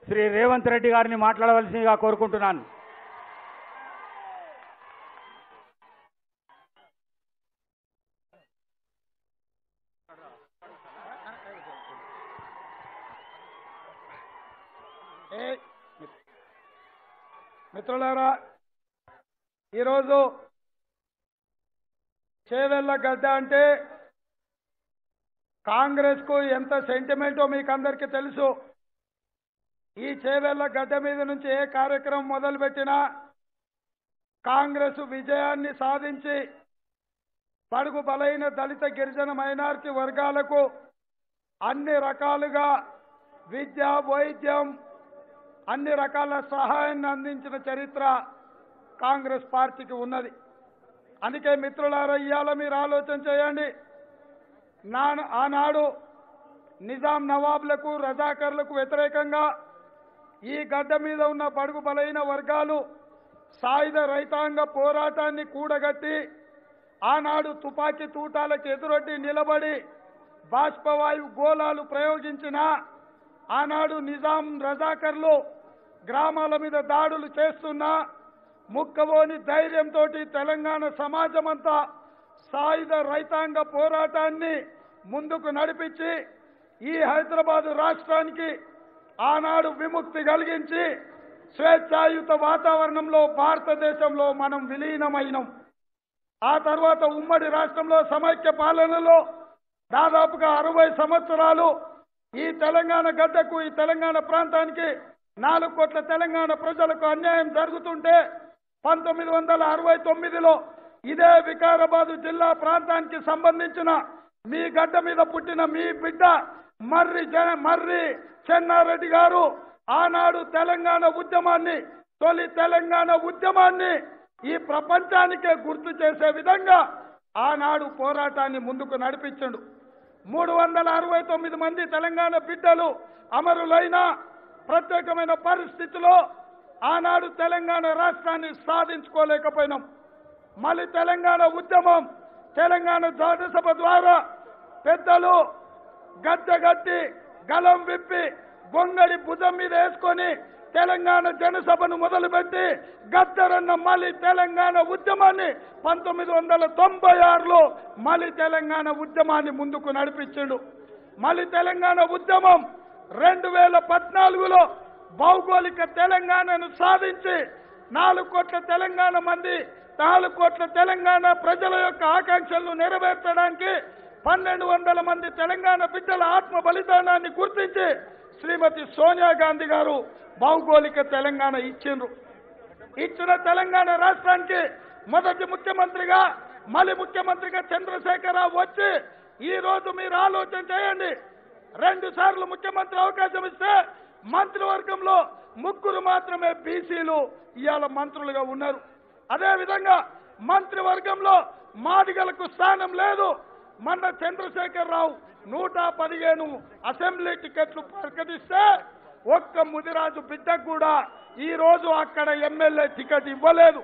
శ్రీ రేవంత్ రెడ్డి గారిని మాట్లాడవలసిందిగా కోరుకుంటున్నాను ఏ మిత్రులారా ఈరోజు చేవెళ్ళ గడ్డ అంటే కాంగ్రెస్కు ఎంత సెంటిమెంటో మీకు అందరికీ తెలుసు ఈ చేవెళ్ళ గడ్డ మీద నుంచి ఏ కార్యక్రమం మొదలుపెట్టినా కాంగ్రెస్ విజయాన్ని సాధించి పడుగు బలైన దళిత గిరిజన మైనారిటీ వర్గాలకు అన్ని రకాలుగా విద్య వైద్యం అన్ని రకాల సహాయాన్ని అందించిన చరిత్ర కాంగ్రెస్ పార్టీకి ఉన్నది అందుకే మిత్రులారా ఇవాళ మీరు ఆలోచన చేయండి నా ఆనాడు నిజాం నవాబులకు రజాకర్లకు వ్యతిరేకంగా ఈ గడ్డ మీద ఉన్న బడుగు బలైన వర్గాలు సాయుధ రైతాంగ పోరాటాన్ని కూడగట్టి ఆనాడు తుపాకీ తూటాలకు ఎదురొడ్డి నిలబడి బాష్పవాయు గోళాలు ప్రయోగించిన ఆనాడు నిజాం రజాకర్లు గ్రామాల మీద దాడులు చేస్తున్నా ముక్కబోని ధైర్యంతో తెలంగాణ సమాజమంతా సాయుధ రైతాంగ పోరాటాన్ని ముందుకు నడిపించి ఈ హైదరాబాదు రాష్ట్రానికి ఆనాడు విముక్తి కలిగించి స్వేచ్ఛాయుత వాతావరణంలో భారతదేశంలో మనం విలీనమైనం ఆ తర్వాత ఉమ్మడి రాష్ట్రంలో సమైక్య పాలనలో దాదాపుగా అరవై సంవత్సరాలు ఈ తెలంగాణ గడ్డకు ఈ తెలంగాణ ప్రాంతానికి నాలుగు కోట్ల తెలంగాణ ప్రజలకు అన్యాయం జరుగుతుంటే పంతొమ్మిది వందల అరవై తొమ్మిదిలో ఇదే వికారాబాదు జిల్లా ప్రాంతానికి సంబంధించిన మీ గడ్డ మీద పుట్టిన మీ బిడ్డ మర్రి జన మర్రి చెన్నారెడ్డి గారు ఆనాడు తెలంగాణ ఉద్యమాన్ని తొలి తెలంగాణ ఉద్యమాన్ని ఈ ప్రపంచానికే గుర్తు చేసే విధంగా ఆనాడు పోరాటాన్ని ముందుకు నడిపించండు మూడు వందల అరవై తొమ్మిది మంది తెలంగాణ బిడ్డలు అమరులైన ప్రత్యేకమైన పరిస్థితిలో ఆనాడు తెలంగాణ రాష్ట్రాన్ని సాధించుకోలేకపోయినాం మళ్ళీ తెలంగాణ ఉద్యమం తెలంగాణ జాతసభ ద్వారా పెద్దలు గద్దెగట్టి గలం విప్పి గొంగడి భుజం మీద వేసుకొని తెలంగాణ జనసభను మొదలుపెట్టి గద్దరన్న మళ్ళీ తెలంగాణ ఉద్యమాన్ని పంతొమ్మిది వందల తొంభై ఆరులో మళ్ళీ తెలంగాణ ఉద్యమాన్ని ముందుకు నడిపించిండు మళ్ళీ తెలంగాణ ఉద్యమం రెండు వేల పద్నాలుగులో భౌగోళిక తెలంగాణను సాధించి నాలుగు కోట్ల తెలంగాణ మంది నాలుగు కోట్ల తెలంగాణ ప్రజల యొక్క ఆకాంక్షలను నెరవేర్చడానికి పన్నెండు వందల మంది తెలంగాణ బిడ్డల ఆత్మ బలిదానాన్ని గుర్తించి శ్రీమతి సోనియా గాంధీ గారు భౌగోళిక తెలంగాణ ఇచ్చిండ్రు ఇచ్చిన తెలంగాణ రాష్ట్రానికి మొదటి ముఖ్యమంత్రిగా మళ్ళీ ముఖ్యమంత్రిగా చంద్రశేఖరరావు వచ్చి ఈ రోజు మీరు ఆలోచన చేయండి రెండు సార్లు ముఖ్యమంత్రి అవకాశం ఇస్తే మంత్రివర్గంలో ముగ్గురు మాత్రమే బీసీలు ఇవాళ మంత్రులుగా ఉన్నారు అదే విధంగా మంత్రివర్గంలో మాదిగలకు స్థానం లేదు మొన్న చంద్రశేఖరరావు నూట పదిహేను అసెంబ్లీ టికెట్లు ప్రకటిస్తే ఒక్క ముదిరాజు బిడ్డకు కూడా ఈ రోజు అక్కడ ఎమ్మెల్యే టికెట్ ఇవ్వలేదు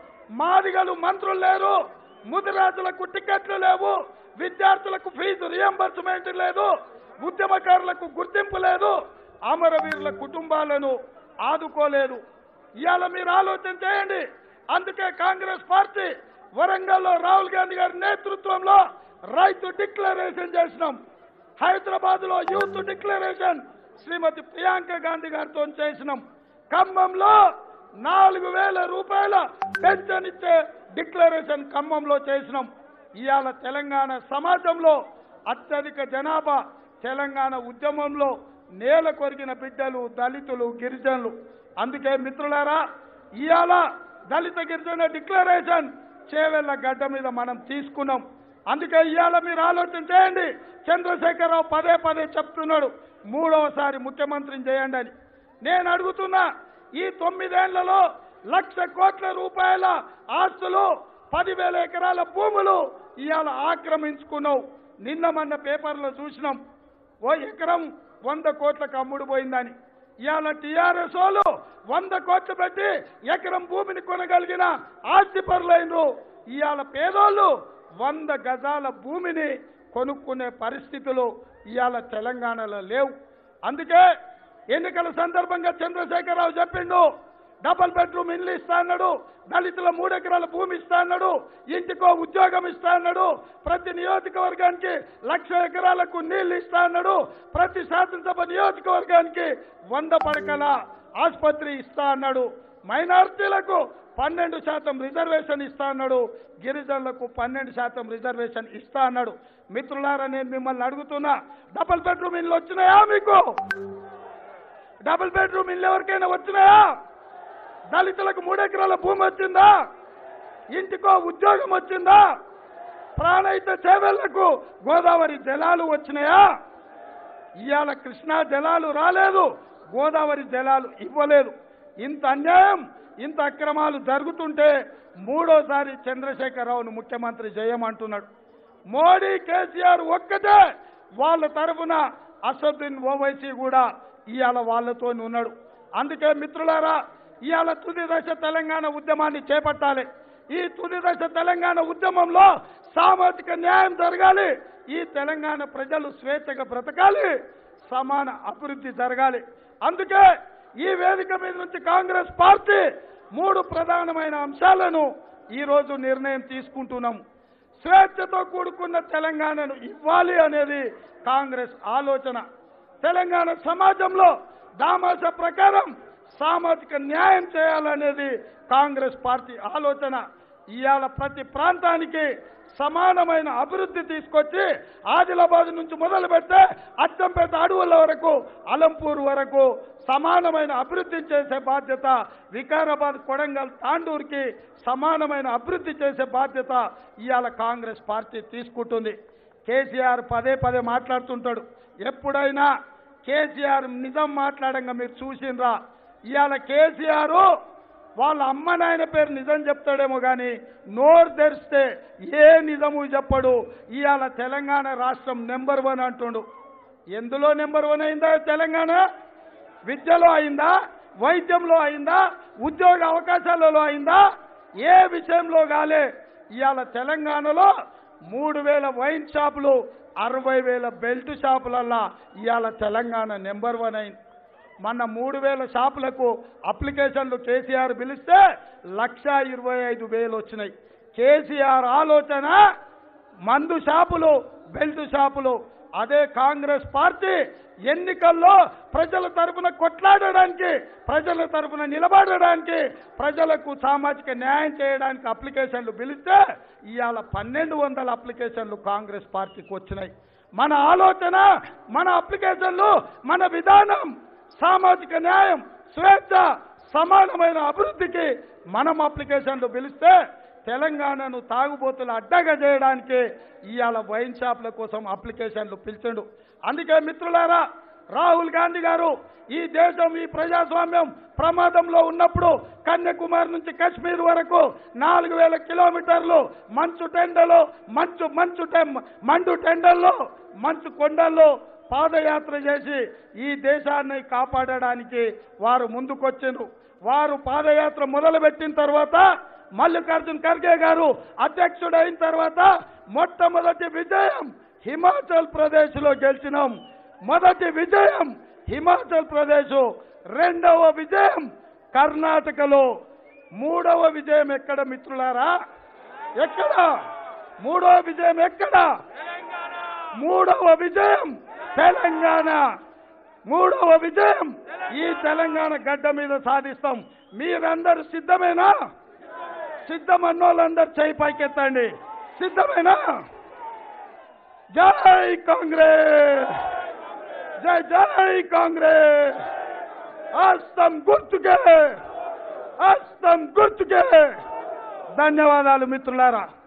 మాదిగలు మంత్రులు లేరు ముదిరాజులకు టికెట్లు లేవు విద్యార్థులకు ఫీజు రియంబర్స్మెంట్ లేదు ఉద్యమకారులకు గుర్తింపు లేదు అమరవీరుల కుటుంబాలను ఆదుకోలేదు ఇవాళ మీరు ఆలోచన చేయండి అందుకే కాంగ్రెస్ పార్టీ వరంగల్లో రాహుల్ గాంధీ గారి నేతృత్వంలో రైతు డిక్లరేషన్ చేసినాం హైదరాబాద్ లో యూత్ డిక్లరేషన్ శ్రీమతి ప్రియాంక గాంధీ గారితో చేసినాం ఖమ్మంలో నాలుగు వేల రూపాయల పెన్షన్ ఇచ్చే డిక్లరేషన్ ఖమ్మంలో చేసినాం ఇవాళ తెలంగాణ సమాజంలో అత్యధిక జనాభా తెలంగాణ ఉద్యమంలో నేల కొరిగిన బిడ్డలు దళితులు గిరిజనులు అందుకే మిత్రులారా ఇవాళ దళిత గిరిజన డిక్లరేషన్ చేవెళ్ళ గడ్డ మీద మనం తీసుకున్నాం అందుకే ఇవాళ మీరు ఆలోచన చేయండి చంద్రశేఖరరావు పదే పదే చెప్తున్నాడు మూడవసారి ముఖ్యమంత్రిని చేయండి అని నేను అడుగుతున్నా ఈ తొమ్మిదేళ్లలో లక్ష కోట్ల రూపాయల ఆస్తులు పదివేల ఎకరాల భూములు ఇవాళ ఆక్రమించుకున్నావు నిన్న మొన్న పేపర్లో చూసినాం ఓ ఎకరం వంద కోట్లకు అమ్ముడు పోయిందని ఇవాళ టీఆర్ఎస్ వాళ్ళు వంద కోట్లు పెట్టి ఎకరం భూమిని కొనగలిగిన ఆస్తి పరులైనరు ఇవాళ పేదోళ్ళు వంద గజాల భూమిని కొనుక్కునే పరిస్థితులు ఇవాళ తెలంగాణలో లేవు అందుకే ఎన్నికల సందర్భంగా చంద్రశేఖరరావు చెప్పిండు డబుల్ బెడ్రూమ్ ఇల్లు ఇస్తా అన్నాడు దళితుల మూడెకరాల భూమి ఇస్తా అన్నాడు ఇంటికో ఉద్యోగం ఇస్తా అన్నాడు ప్రతి నియోజకవర్గానికి లక్ష ఎకరాలకు నీళ్లు ఇస్తా అన్నాడు ప్రతి శాసనసభ నియోజకవర్గానికి వంద పడకల ఆసుపత్రి ఇస్తా అన్నాడు మైనార్టీలకు పన్నెండు శాతం రిజర్వేషన్ ఇస్తా అన్నాడు గిరిజనులకు పన్నెండు శాతం రిజర్వేషన్ ఇస్తా అన్నాడు మిత్రులారా నేను మిమ్మల్ని అడుగుతున్నా డబుల్ బెడ్రూమ్ ఇల్లు వచ్చినాయా మీకు డబుల్ బెడ్రూమ్ ఇల్లు ఎవరికైనా వచ్చినాయా దళితులకు మూడెకరాల భూమి వచ్చిందా ఇంటికో ఉద్యోగం వచ్చిందా ప్రాణహిత చేవెళ్లకు గోదావరి జలాలు వచ్చినాయా ఇవాళ కృష్ణా జలాలు రాలేదు గోదావరి జలాలు ఇవ్వలేదు ఇంత అన్యాయం ఇంత అక్రమాలు జరుగుతుంటే మూడోసారి చంద్రశేఖరరావును ముఖ్యమంత్రి చేయమంటున్నాడు మోడీ కేసీఆర్ ఒక్కటే వాళ్ళ తరఫున అసదుద్దీన్ ఓవైసీ కూడా ఇవాళ వాళ్ళతో ఉన్నాడు అందుకే మిత్రులారా ఇవాళ తుది దశ తెలంగాణ ఉద్యమాన్ని చేపట్టాలి ఈ తుది దశ తెలంగాణ ఉద్యమంలో సామాజిక న్యాయం జరగాలి ఈ తెలంగాణ ప్రజలు స్వేచ్ఛగా బ్రతకాలి సమాన అభివృద్ధి జరగాలి అందుకే ఈ వేదిక మీద నుంచి కాంగ్రెస్ పార్టీ మూడు ప్రధానమైన అంశాలను ఈ రోజు నిర్ణయం తీసుకుంటున్నాం స్వేచ్ఛతో కూడుకున్న తెలంగాణను ఇవ్వాలి అనేది కాంగ్రెస్ ఆలోచన తెలంగాణ సమాజంలో దామాష ప్రకారం సామాజిక న్యాయం చేయాలనేది కాంగ్రెస్ పార్టీ ఆలోచన ఇవాళ ప్రతి ప్రాంతానికి సమానమైన అభివృద్ధి తీసుకొచ్చి ఆదిలాబాద్ నుంచి మొదలు పెడితే అచ్చంపేట అడవుల వరకు అలంపూర్ వరకు సమానమైన అభివృద్ధి చేసే బాధ్యత వికారాబాద్ కొడంగల్ తాండూరుకి సమానమైన అభివృద్ధి చేసే బాధ్యత ఇవాళ కాంగ్రెస్ పార్టీ తీసుకుంటుంది కేసీఆర్ పదే పదే మాట్లాడుతుంటాడు ఎప్పుడైనా కేసీఆర్ నిజం మాట్లాడంగా మీరు చూసిండ్రా ఇవాళ కేసీఆర్ వాళ్ళ అమ్మ నాయన పేరు నిజం చెప్తాడేమో కానీ నోరు తెరిస్తే ఏ నిజము చెప్పడు ఇవాళ తెలంగాణ రాష్ట్రం నెంబర్ వన్ అంటుండు ఎందులో నెంబర్ వన్ అయిందా తెలంగాణ విద్యలో అయిందా వైద్యంలో అయిందా ఉద్యోగ అవకాశాలలో అయిందా ఏ విషయంలో కాలే ఇవాళ తెలంగాణలో మూడు వేల వైన్ షాపులు అరవై వేల బెల్ట్ షాపులల్లా ఇవాళ తెలంగాణ నెంబర్ వన్ అయింది మొన్న మూడు వేల షాపులకు అప్లికేషన్లు కేసీఆర్ పిలిస్తే లక్ష ఇరవై ఐదు వేలు వచ్చినాయి కేసీఆర్ ఆలోచన మందు షాపులు బెల్ట్ షాపులు అదే కాంగ్రెస్ పార్టీ ఎన్నికల్లో ప్రజల తరపున కొట్లాడడానికి ప్రజల తరపున నిలబడడానికి ప్రజలకు సామాజిక న్యాయం చేయడానికి అప్లికేషన్లు పిలిస్తే ఇవాళ పన్నెండు వందల అప్లికేషన్లు కాంగ్రెస్ పార్టీకి వచ్చినాయి మన ఆలోచన మన అప్లికేషన్లు మన విధానం సామాజిక న్యాయం స్వేచ్ఛ సమానమైన అభివృద్ధికి మనం అప్లికేషన్లు పిలిస్తే తెలంగాణను తాగుబోతుల అడ్డగా చేయడానికి ఇవాళ వైన్ షాప్ల కోసం అప్లికేషన్లు పిలిచిండు అందుకే మిత్రులారా రాహుల్ గాంధీ గారు ఈ దేశం ఈ ప్రజాస్వామ్యం ప్రమాదంలో ఉన్నప్పుడు కన్యాకుమారి నుంచి కశ్మీర్ వరకు నాలుగు వేల కిలోమీటర్లు మంచు టెండలో మంచు మంచు టెం మండు టెండల్లో మంచు కొండల్లో పాదయాత్ర చేసి ఈ దేశాన్ని కాపాడడానికి వారు ముందుకొచ్చిండ్రు వారు పాదయాత్ర మొదలుపెట్టిన తర్వాత మల్లికార్జున్ ఖర్గే గారు అధ్యక్షుడైన తర్వాత మొట్టమొదటి విజయం హిమాచల్ ప్రదేశ్ లో గెలిచినాం మొదటి విజయం హిమాచల్ ప్రదేశ్ రెండవ విజయం కర్ణాటకలో మూడవ విజయం ఎక్కడ మిత్రులారా ఎక్కడ మూడవ విజయం ఎక్కడ మూడవ విజయం తెలంగాణ మూడవ విజయం ఈ తెలంగాణ గడ్డ మీద సాధిస్తాం మీరందరూ సిద్ధమేనా సిద్ధమన్నోళ్ళందరూ చేయి పైకెత్తండి సిద్ధమేనా జై కాంగ్రెస్ జై జై కాంగ్రెస్ హస్తం గుర్తుకే హస్తం గుర్తుకే ధన్యవాదాలు మిత్రులారా